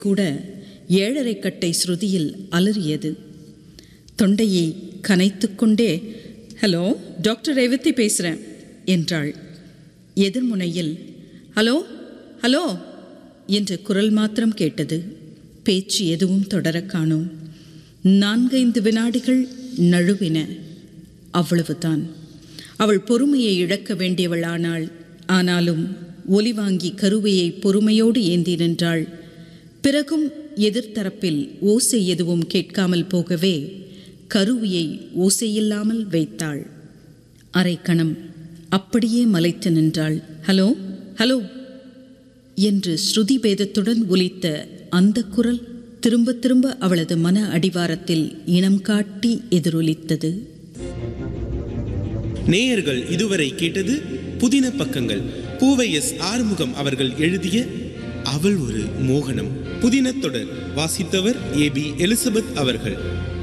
கூட ஏழரை கட்டை ஸ்ருதியில் அலறியது தொண்டையை கனைத்துக்கொண்டே ஹலோ டாக்டர் ரேவதி பேசுகிறேன் என்றாள் எதிர்முனையில் ஹலோ ஹலோ என்ற குரல் மாத்திரம் கேட்டது பேச்சு எதுவும் தொடரக் காணோம் நான்கைந்து வினாடிகள் நழுவின அவ்வளவுதான் அவள் பொறுமையை இழக்க வேண்டியவளானாள் ஆனாலும் ஒலி வாங்கி கருவையை பொறுமையோடு ஏந்தி நின்றாள் பிறகும் எதிர்த்தரப்பில் ஓசை எதுவும் கேட்காமல் போகவே கருவியை ஓசையில்லாமல் வைத்தாள் அரை கணம் அப்படியே மலைத்து நின்றாள் ஹலோ ஹலோ என்று ஸ்ருதி பேதத்துடன் ஒலித்த அந்த குரல் திரும்ப திரும்ப அவளது மன அடிவாரத்தில் இனம் காட்டி எதிரொலித்தது நேயர்கள் இதுவரை கேட்டது புதின பக்கங்கள் பூவை எஸ் ஆறுமுகம் அவர்கள் எழுதிய அவள் ஒரு மோகனம் புதின தொடர் வாசித்தவர் ஏ பி எலிசபெத் அவர்கள்